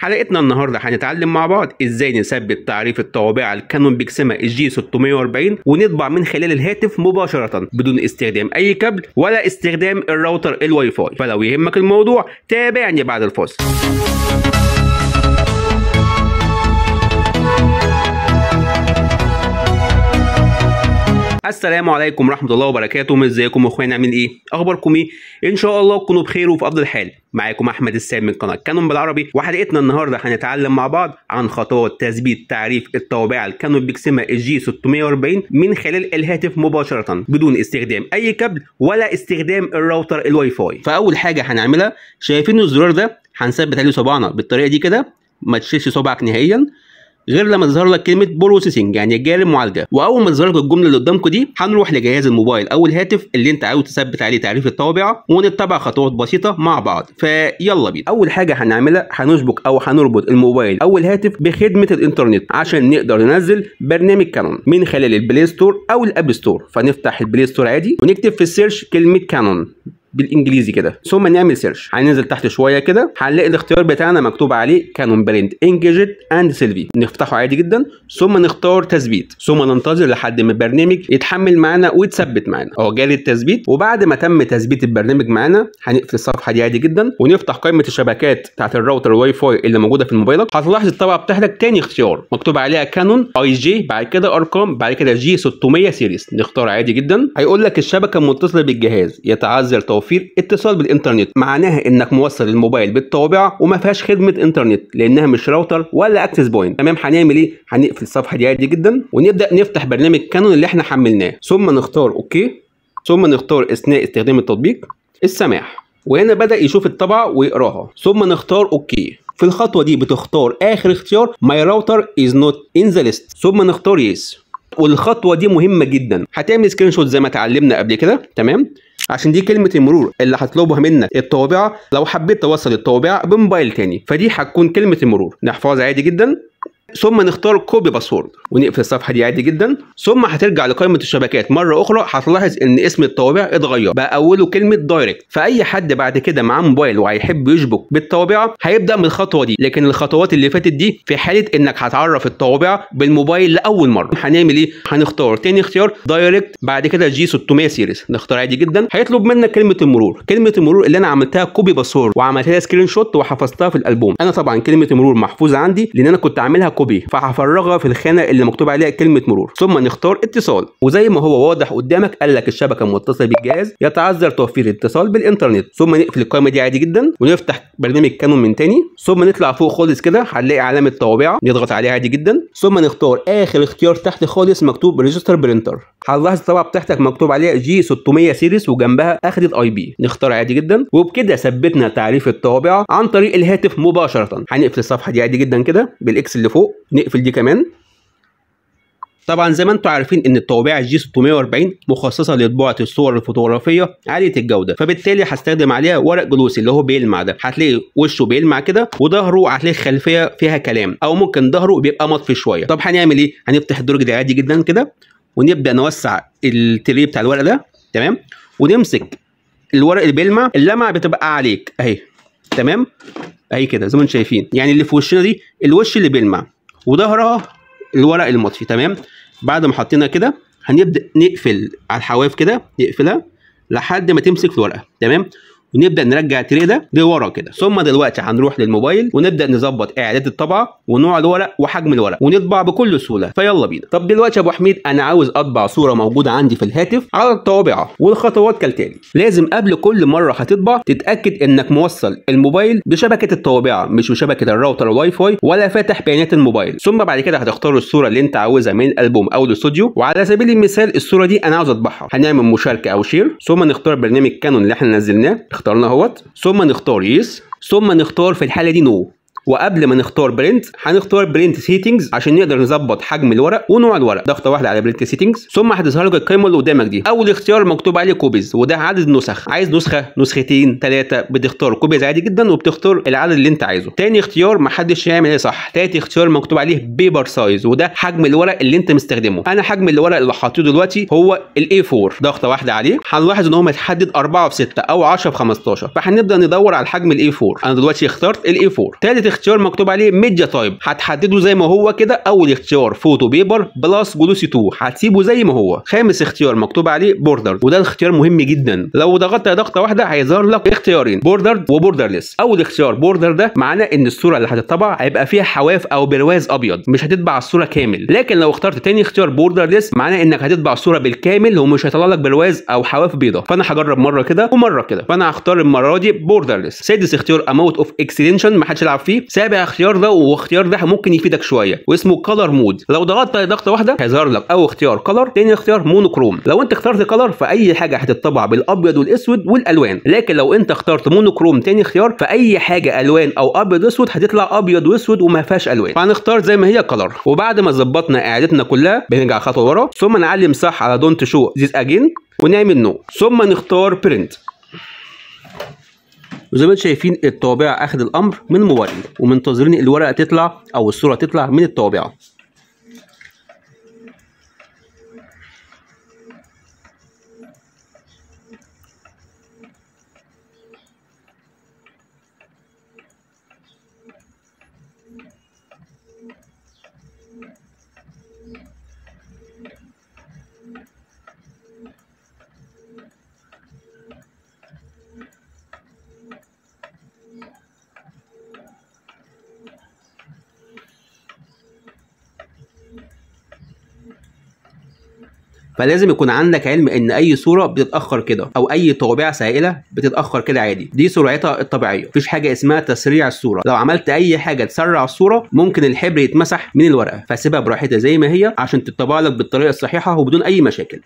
حلقتنا النهارده هنتعلم مع بعض ازاي نثبت تعريف الطوابع الكانون بيكسيما الجي 640 ونطبع من خلال الهاتف مباشره بدون استخدام اي كابل ولا استخدام الراوتر الواي فاي فلو يهمك الموضوع تابعني بعد الفاصل السلام عليكم ورحمه الله وبركاته ازيكم اخواني عاملين ايه اخباركم ايه ان شاء الله تكونوا بخير وفي افضل حال معاكم احمد السام من قناه كانون بالعربي وحلقتنا النهارده هنتعلم مع بعض عن خطوات تثبيت تعريف الطوابع الكانون بيكسيما الجي 640 من خلال الهاتف مباشره بدون استخدام اي كابل ولا استخدام الراوتر الواي فاي فاول حاجه هنعملها شايفين الزرار ده هنثبت عليه صباعنا بالطريقه دي كده ما تشيلش صبعك نهائيا غير لما تظهر لك كلمه بروسيسنج يعني جاري المعالجه واول ما تظهر لك الجمله اللي قدامكم دي هنروح لجهاز الموبايل او الهاتف اللي انت عاوز تثبت عليه تعريف الطوابع ونتبع خطوات بسيطه مع بعض فيلا بينا اول حاجه هنعملها هنشبك او هنربط الموبايل او الهاتف بخدمه الانترنت عشان نقدر ننزل برنامج كانون من خلال البلاي ستور او الاب ستور فنفتح البلاي ستور عادي ونكتب في السيرش كلمه كانون بالانجليزي كده ثم نعمل سيرش هننزل تحت شويه كده هنلاقي الاختيار بتاعنا مكتوب عليه كانون برنت انجيجت اند سيلفي نفتحه عادي جدا ثم نختار تثبيت ثم ننتظر لحد ما البرنامج يتحمل معانا ويتثبت معانا اهو جالي التثبيت وبعد ما تم تثبيت البرنامج معانا هنقفل الصفحه دي عادي جدا ونفتح قائمه الشبكات بتاعت الراوتر الواي فاي اللي موجوده في موبايلك هتلاحظ الطبعه بتاعتك تاني اختيار مكتوب عليها كانون اي جي بعد كده ارقام بعد كده جي 600 سيريز نختار عادي جدا هيقول لك الشبكه المتصله بالجهاز يتعذر توفير اتصال بالانترنت معناها انك موصل الموبايل بالطوابع وما فيهاش خدمه انترنت لانها مش راوتر ولا اكسس بوينت تمام هنعمل ايه هنقفل الصفحه دي عادي جدا ونبدا نفتح برنامج كانون اللي احنا حملناه ثم نختار اوكي ثم نختار اثناء استخدام التطبيق السماح وهنا بدا يشوف الطبعه ويقراها ثم نختار اوكي في الخطوه دي بتختار اخر اختيار ماي راوتر از نوت ان ذا ليست ثم نختار يس والخطوه دي مهمه جدا هتعمل سكرين شوت زي ما اتعلمنا قبل كده تمام عشان دي كلمه المرور اللي هتطلبها منك الطوابع لو حبيت توصل الطوابع بموبايل تاني فدي هتكون كلمه المرور نحفظها عادي جدا ثم نختار كوبي باسورد ونقفل الصفحه دي عادي جدا ثم هترجع لقائمه الشبكات مره اخرى هتلاحظ ان اسم الطوابع اتغير بقى اوله كلمه دايركت فاي حد بعد كده معاه موبايل وهيحب يشبك بالطوابع هيبدا من الخطوه دي لكن الخطوات اللي فاتت دي في حاله انك هتعرف الطوابع بالموبايل لاول مره هنعمل ايه هنختار تاني اختيار دايركت بعد كده جي 600 سيريز نختار عادي جدا هيطلب منك كلمه المرور كلمه المرور اللي انا عملتها كوبي باسورد وعملت لها سكرين شوت وحفظتها في الالبوم انا طبعا كلمه المرور محفوظه عندي لان انا كنت عاملها كوبي فهفرغها في الخانه اللي مكتوب عليها كلمه مرور ثم نختار اتصال وزي ما هو واضح قدامك قال لك الشبكه متصله بالجهاز يتعذر توفير الاتصال بالانترنت ثم نقفل القائمه دي عادي جدا ونفتح برنامج كانون من تاني ثم نطلع فوق خالص كده هنلاقي علامه طوابع نضغط عليها عادي جدا ثم نختار اخر اختيار تحت خالص مكتوب ريجستر برينتر هتلاحظ الطبعه بتاعتك مكتوب عليها جي 600 سيريس وجنبها اخذت اي بي نختار عادي جدا وبكده ثبتنا تعريف الطوابع عن طريق الهاتف مباشره هنقفل الصفحه دي عادي جدا كده بالاكس اللي فوق نقفل دي كمان طبعا زي ما انتم عارفين ان الطوابع الجي 640 مخصصه لطباعه الصور الفوتوغرافيه عاليه الجوده فبالتالي هستخدم عليها ورق جلوسي اللي هو بيلمع ده هتلاقي وشه بيلمع كده وظهره هتلاقي خلفيه فيها كلام او ممكن ظهره بيبقى مطفي شويه طب هنعمل ايه هنفتح الدرج ده عادي جدا كده ونبدا نوسع التري بتاع الورق ده تمام ونمسك الورق اللي بيلمع اللمعه بتبقى عليك اهي تمام اهي كده زي ما انتم شايفين يعني اللي في وشنا دي الوش اللي بيلمع وظهرها الورق المطفي تمام بعد ما حطينا كده هنبدا نقفل على الحواف كده نقفلها لحد ما تمسك في الورقه تمام ونبدا نرجع التري ده لورا كده ثم دلوقتي هنروح للموبايل ونبدا نظبط اعداد الطبعه ونوع الورق وحجم الورق ونطبع بكل سهوله فيلا بينا طب دلوقتي يا ابو حميد انا عاوز اطبع صوره موجوده عندي في الهاتف على الطوابع والخطوات كالتالي لازم قبل كل مره هتطبع تتاكد انك موصل الموبايل بشبكه الطوابع مش بشبكه الراوتر واي فاي ولا فاتح بيانات الموبايل ثم بعد كده هتختار الصوره اللي انت عاوزها من الالبوم او الاستوديو وعلى سبيل المثال الصوره دي انا عاوز اطبعها هنعمل مشاركه او شير ثم نختار برنامج كانون اللي احنا نزلناه اخترنا اهوت ثم نختار يس ثم نختار في الحاله دي نو وقبل ما نختار برنت هنختار برنت سيتنجز عشان نقدر نظبط حجم الورق ونوع الورق ضغطه واحده على برنت سيتنجز ثم هتظهر لك القائمه اللي قدامك دي اول اختيار مكتوب عليه كوبيز وده عدد النسخ عايز نسخه نسختين ثلاثه بتختار كوبيز عادي جدا وبتختار العدد اللي انت عايزه تاني اختيار محدش يعمل ايه صح تالت اختيار مكتوب عليه بيبر سايز وده حجم الورق اللي انت مستخدمه انا حجم الورق اللي حاطيه دلوقتي هو الاي 4 ضغطه واحده عليه هنلاحظ ان هو متحدد 4 في 6 او 10 في 15 فهنبدا ندور على حجم الاي 4 انا دلوقتي اخترت الاي 4 تالت اختيار مكتوب عليه ميديا تايب هتحدده زي ما هو كده اول اختيار فوتو بيبر بلس جلوسي 2 هتسيبه زي ما هو خامس اختيار مكتوب عليه بوردر وده الاختيار مهم جدا لو ضغطت ضغطه واحده هيظهر لك اختيارين بوردر وبوردرلس اول اختيار بوردر ده معناه ان الصوره اللي هتطبع هيبقى فيها حواف او برواز ابيض مش هتطبع الصوره كامل لكن لو اخترت تاني اختيار بوردرلس معناه انك هتطبع الصوره بالكامل ومش هيطلع لك برواز او حواف بيضاء فانا هجرب مره كده ومره كده فانا هختار المره دي بوردرلس سادس اختيار اماونت اوف اكستنشن ما حدش يلعب فيه سابع اختيار ده واختيار ده ممكن يفيدك شويه واسمه كلر مود لو ضغطت ضغطه واحده هيظهر لك اول اختيار كلر تاني اختيار مونوكروم لو انت اخترت كلر فاي حاجه هتطبع بالابيض والاسود والالوان لكن لو انت اخترت مونوكروم تاني اختيار فاي حاجه الوان او ابيض واسود هتطلع ابيض واسود وما فيهاش الوان فهنختار زي ما هي كلر وبعد ما ظبطنا اعادتنا كلها بنرجع خطوه ورا ثم نعلم صح على دونت شو ذيس اجين ونعمل نو ثم نختار برنت وزي ما انتم شايفين الطابعه اخذ الامر من الموبايل ومنتظرين الورقه تطلع او الصوره تطلع من الطابعه فلازم يكون عندك علم ان اي صوره بتتاخر كده او اي طابعه سائله بتتاخر كده عادي دي سرعتها الطبيعيه مفيش حاجه اسمها تسريع الصوره لو عملت اي حاجه تسرع الصوره ممكن الحبر يتمسح من الورقه فسيبها براحتها زي ما هي عشان تطبع لك بالطريقه الصحيحه وبدون اي مشاكل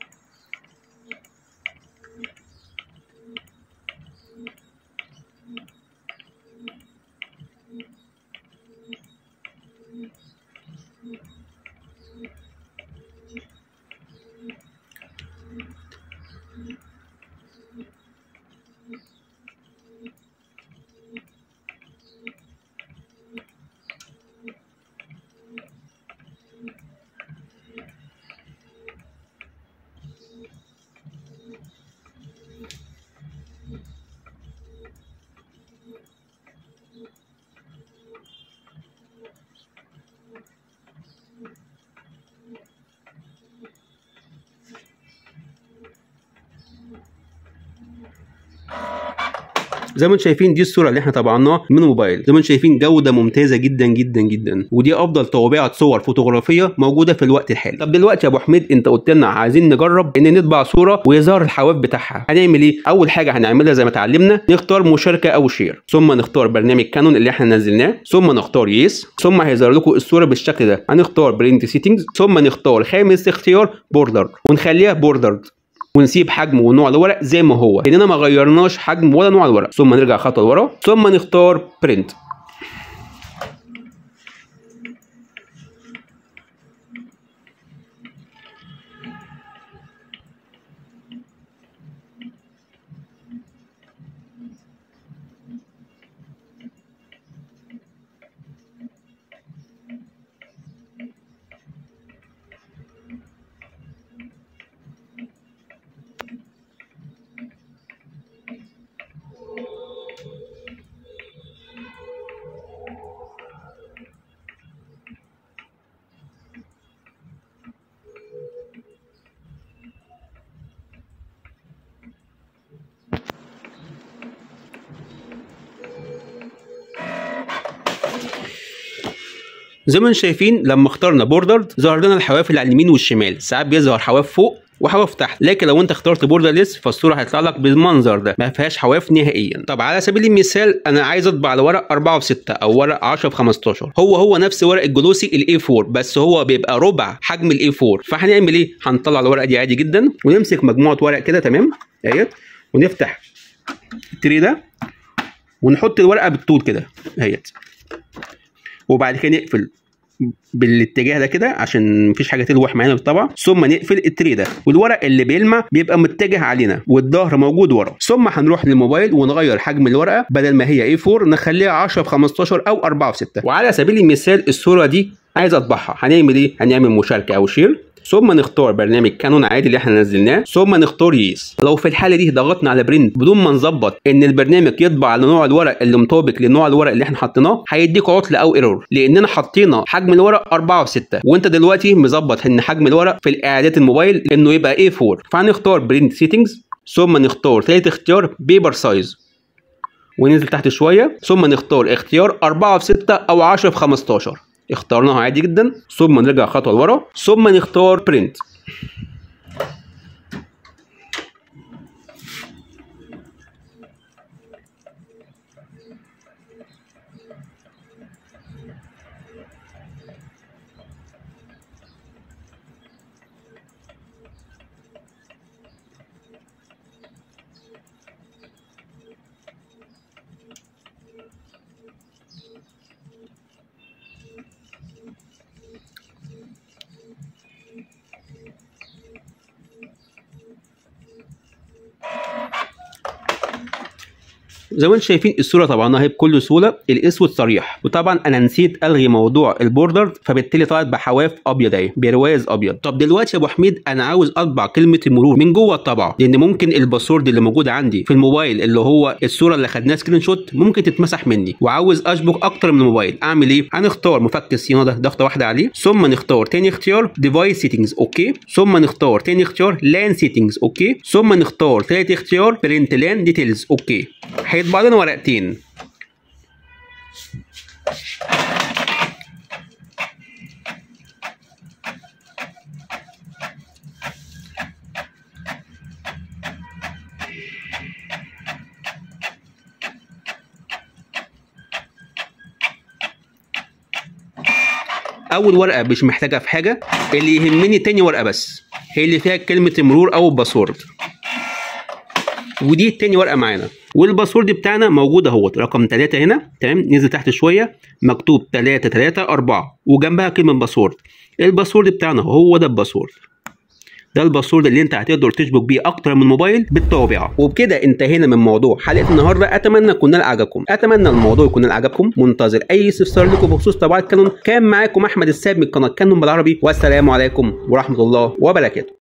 زي ما انتم شايفين دي الصوره اللي احنا طبعناها من الموبايل زي ما انتم شايفين جوده ممتازه جدا جدا جدا ودي افضل طابعه صور فوتوغرافيه موجوده في الوقت الحالي طب دلوقتي يا ابو حميد انت قلت لنا عايزين نجرب ان نطبع صوره ويظهر الحواف بتاعها هنعمل ايه اول حاجه هنعملها زي ما اتعلمنا نختار مشاركه او شير ثم نختار برنامج كانون اللي احنا نزلناه ثم نختار يس ثم هيظهر لكم الصوره بالشكل ده هنختار برنت سيتنجز ثم نختار خامس اختيار بوردر ونخليها بوردرد ونسيب حجم ونوع الورق زي ما هو لاننا ما غيرناش حجم ولا نوع الورق ثم نرجع خطوه لورا ثم نختار برنت زي ما انتم شايفين لما اخترنا بوردر ظهر لنا الحواف اللي على اليمين والشمال ساعات بيظهر حواف فوق وحواف تحت لكن لو انت اخترت بوردر ليس فالصوره هيطلع لك بالمنظر ده ما فيهاش حواف نهائيا طب على سبيل المثال انا عايز اطبع على ورق 4 في 6 او ورق 10 في 15 هو هو نفس ورق الجلوسي الاي 4 بس هو بيبقى ربع حجم الاي 4 فهنعمل ايه هنطلع الورقه دي عادي جدا ونمسك مجموعه ورق كده تمام اهيت ونفتح التري ده ونحط الورقه بالطول كده اهيت وبعد كده نقفل بالاتجاه ده كده عشان مفيش حاجه تلوح معانا بالطبع ثم نقفل التري ده والورق اللي بيلمع بيبقى متجه علينا والظهر موجود ورا ثم هنروح للموبايل ونغير حجم الورقه بدل ما هي اي 4 نخليها 10 في 15 او 4 في 6 وعلى سبيل المثال الصوره دي عايز اطبعها هنعمل ايه هنعمل مشاركه او شير ثم نختار برنامج كانون عادي اللي احنا نزلناه ثم نختار يس لو في الحاله دي ضغطنا على برنت بدون ما نظبط ان البرنامج يطبع على نوع الورق اللي مطابق لنوع الورق اللي احنا حطيناه هيديك عطل او ايرور لاننا حطينا حجم الورق 4 و6 وانت دلوقتي مظبط ان حجم الورق في الاعدادات الموبايل انه يبقى A4 فهنختار برنت سيتنجز ثم نختار ثالث اختيار بيبر سايز وننزل تحت شويه ثم نختار اختيار 4 في 6 او 10 في 15 اخترناها عادي جدا ثم نرجع خطوه لورا ثم نختار برنت زي ما انتم شايفين الصوره طبعا اهي بكل سهوله الاسود صريح وطبعا انا نسيت الغي موضوع البوردر فبالتالي طلعت بحواف ابيض اهي برواز ابيض طب دلوقتي يا ابو حميد انا عاوز اطبع كلمه المرور من جوه الطبعه لان ممكن الباسورد اللي موجود عندي في الموبايل اللي هو الصوره اللي خدناها سكرين شوت ممكن تتمسح مني وعاوز اشبك اكتر من موبايل اعمل ايه هنختار مفك الصيانه ده ضغطه واحده عليه ثم نختار تاني اختيار ديفايس سيتنجز اوكي ثم نختار تاني اختيار لان سيتنجز اوكي ثم نختار تالت اختيار برنت لان ديتيلز اوكي هيطبع لنا ورقتين اول ورقه مش محتاجه في حاجه اللي يهمني تاني ورقه بس هي اللي فيها كلمه المرور او الباسورد ودي تاني ورقه معانا والباسورد بتاعنا موجود اهوت رقم 3 هنا تمام ننزل تحت شويه مكتوب 3 3 4 وجنبها كلمه باسورد الباسورد بتاعنا هو ده الباسورد ده الباسورد اللي انت هتقدر تشبك بيه اكتر من موبايل بالطابعه وبكده انتهينا من موضوع حلقه النهارده اتمنى يكون نال عجبكم اتمنى الموضوع يكون نال عجبكم منتظر اي استفسار لكم بخصوص طباعه كانون كان معاكم احمد الساب من قناه كانون بالعربي والسلام عليكم ورحمه الله وبركاته